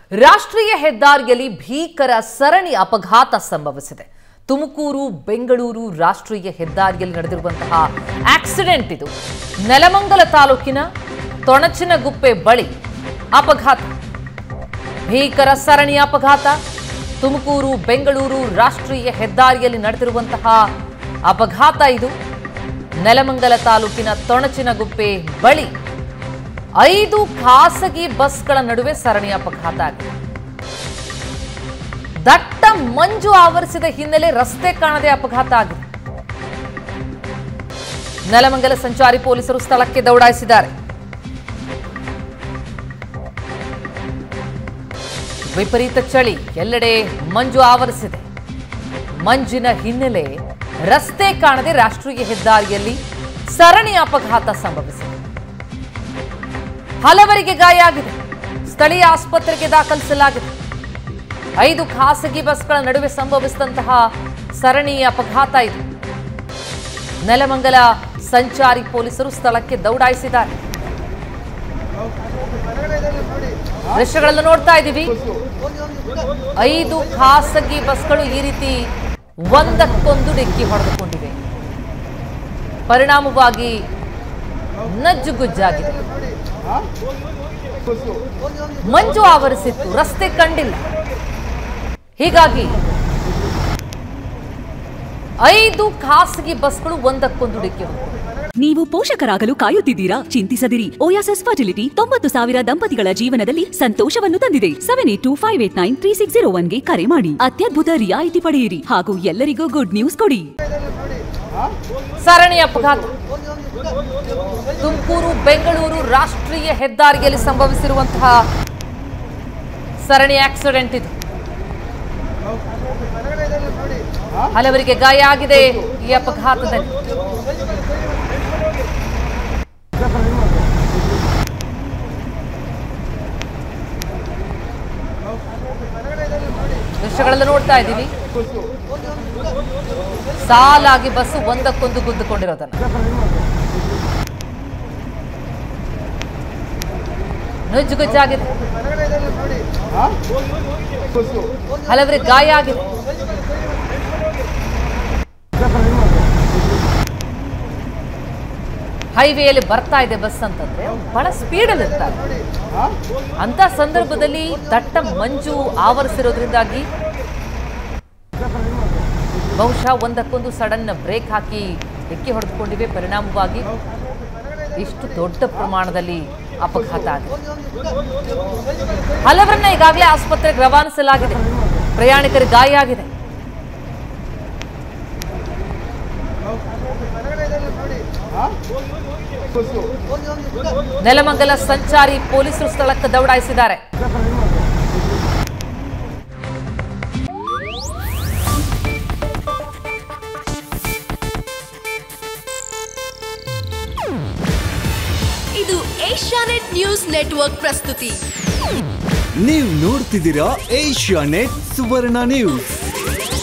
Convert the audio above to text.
ರಾಷ್ಟ್ರೀಯ ಹೆದ್ದಾರಿಯಲ್ಲಿ ಭೀಕರ ಸರಣಿ ಅಪಘಾತ ಸಂಭವಿಸಿದೆ ತುಮಕೂರು ಬೆಂಗಳೂರು ರಾಷ್ಟ್ರೀಯ ಹೆದ್ದಾರಿಯಲ್ಲಿ ನಡೆದಿರುವಂತಹ ಆಕ್ಸಿಡೆಂಟ್ ಇದು ನೆಲಮಂಗಲ ತಾಲೂಕಿನ ತೊಣಚಿನಗುಪ್ಪೆ ಬಳಿ ಅಪಘಾತ ಭೀಕರ ಸರಣಿ ಅಪಘಾತ ತುಮಕೂರು ಬೆಂಗಳೂರು ರಾಷ್ಟ್ರೀಯ ಹೆದ್ದಾರಿಯಲ್ಲಿ ನಡೆದಿರುವಂತಹ ಅಪಘಾತ ಇದು ನೆಲಮಂಗಲ ತಾಲೂಕಿನ ತೊಣಚಿನಗುಪ್ಪೆ ಬಳಿ ಐದು ಖಾಸಗಿ ಬಸ್ಗಳ ನಡುವೆ ಸರಣಿ ಅಪಘಾತ ಆಗಿದೆ ದಟ್ಟ ಮಂಜು ಆವರಿಸಿದ ಹಿನ್ನೆಲೆ ರಸ್ತೆ ಕಾಣದೆ ಅಪಘಾತ ಆಗಿದೆ ನೆಲಮಂಗಲ ಸಂಚಾರಿ ಪೊಲೀಸರು ಸ್ಥಳಕ್ಕೆ ದೌಡಾಯಿಸಿದ್ದಾರೆ ವಿಪರೀತ ಚಳಿ ಎಲ್ಲೆಡೆ ಮಂಜು ಆವರಿಸಿದೆ ಮಂಜಿನ ಹಿನ್ನೆಲೆ ರಸ್ತೆ ಕಾಣದೆ ರಾಷ್ಟ್ರೀಯ ಹೆದ್ದಾರಿಯಲ್ಲಿ ಸರಣಿ ಅಪಘಾತ ಸಂಭವಿಸಿದೆ ಹಲವರಿಗೆ ಗಾಯ ಆಗಿದೆ ಸ್ಥಳೀಯ ಆಸ್ಪತ್ರೆಗೆ ದಾಖಲಿಸಲಾಗಿದೆ ಐದು ಖಾಸಗಿ ಬಸ್ಗಳ ನಡುವೆ ಸಂಭವಿಸಿದಂತಹ ಸರಣಿ ಅಪಘಾತ ಇದು ನೆಲಮಂಗಲ ಸಂಚಾರಿ ಪೊಲೀಸರು ಸ್ಥಳಕ್ಕೆ ದೌಡಾಯಿಸಿದ್ದಾರೆ ದೃಶ್ಯಗಳನ್ನು ನೋಡ್ತಾ ಇದ್ದೀವಿ ಐದು ಖಾಸಗಿ ಬಸ್ಗಳು ಈ ರೀತಿ ಒಂದಕ್ಕೊಂದು ಡಿಕ್ಕಿ ಹೊಡೆದುಕೊಂಡಿವೆ ಪರಿಣಾಮವಾಗಿ ನಜ್ಜುಗುಜ್ಜಾಗಿದೆ ಮಂಜು ಆವರಿಸಿತ್ತು ರಸ್ತೆ ಕಂಡಿಲ್ಲ ಹೀಗಾಗಿ ಐದು ಖಾಸಗಿ ಬಸ್ಗಳು ಒಂದಕ್ಕೊಂದು ಡಿಕ್ಕಿ ಹೊಡೆದಿವೆ ನೀವು ಪೋಷಕರಾಗಲು ಕಾಯುತ್ತಿದ್ದೀರಾ ಚಿಂತಿಸದಿರಿ ಓಯಾಸಸ್ ಫರ್ಟಿಲಿಟಿ ತೊಂಬತ್ತು ಸಾವಿರ ದಂಪತಿಗಳ ಜೀವನದಲ್ಲಿ ಸಂತೋಷವನ್ನು ತಂದಿದೆ seven eight two five eight nine three six zero ಒನ್ಗೆ ಕರೆ ಮಾಡಿ ಅತ್ಯದ್ಭುತ ರಿಯಾಯಿತಿ ಪಡೆಯಿರಿ ಹಾಗೂ ಎಲ್ಲರಿಗೂ ಗುಡ್ ನ್ಯೂಸ್ ಕೊಡಿ ಸರಣಿ ಅಪಘಾತ ತುಮಕೂರು ಬೆಂಗಳೂರು ರಾಷ್ಟ್ರೀಯ ಹೆದ್ದಾರಿಯಲ್ಲಿ ಸಂಭವಿಸಿರುವಂತಹ ಸರಣಿ ಆಕ್ಸಿಡೆಂಟ್ ಇದು ಹಲವರಿಗೆ ಗಾಯ ಆಗಿದೆ ಈ ಅಪಘಾತದಲ್ಲಿ ದೃಶ್ಯಗಳೆಲ್ಲ ನೋಡ್ತಾ ಇದ್ದೀವಿ ಸಾಲಾಗಿ ಬಸ್ ಒಂದಕ್ಕೊಂದು ಗುದ್ದುಕೊಂಡಿರೋದನ್ನ ನುಜ್ಜುಗುಜ್ಜಾಗಿದೆ ಹಲವರಿಗೆ ಗಾಯ ಆಗಿದೆ ಹೈವೇಯಲ್ಲಿ ಬರ್ತಾ ಇದೆ ಬಸ್ ಅಂತಂದ್ರೆ ಬಹಳ ಸ್ಪೀಡಲ್ಲಿ ಇರ್ತಾರೆ ಅಂತ ಸಂದರ್ಭದಲ್ಲಿ ದಟ್ಟ ಮಂಜು ಆವರಿಸಿರೋದ್ರಿಂದಾಗಿ ಬಹುಶಃ ಒಂದಕ್ಕೊಂದು ಸಡನ್ ಬ್ರೇಕ್ ಹಾಕಿ ಡಿಕ್ಕಿ ಹೊಡೆದುಕೊಂಡಿವೆ ಪರಿಣಾಮವಾಗಿ ಇಷ್ಟು ದೊಡ್ಡ ಪ್ರಮಾಣದಲ್ಲಿ ಅಪಘಾತ ಆಗಿದೆ ಹಲವರನ್ನ ಈಗಾಗಲೇ ಆಸ್ಪತ್ರೆಗೆ ರವಾನಿಸಲಾಗಿದೆ ಪ್ರಯಾಣಿಕರಿಗೆ ಗಾಯ ಆಗಿದೆ ನೆಲಮಂಗಲ ಸಂಚಾರಿ ಪೊಲೀಸರು ಸ್ಥಳಕ್ಕೆ ದೌಡಾಯಿಸಿದ್ದಾರೆ ಇದು ಏಷ್ಯಾನೆಟ್ ನ್ಯೂಸ್ ನೆಟ್ವರ್ಕ್ ಪ್ರಸ್ತುತಿ ನೀವು ನೋಡ್ತಿದ್ದೀರಾ ಏಷ್ಯಾ ನೆಟ್ ಸುವರ್ಣ ನ್ಯೂಸ್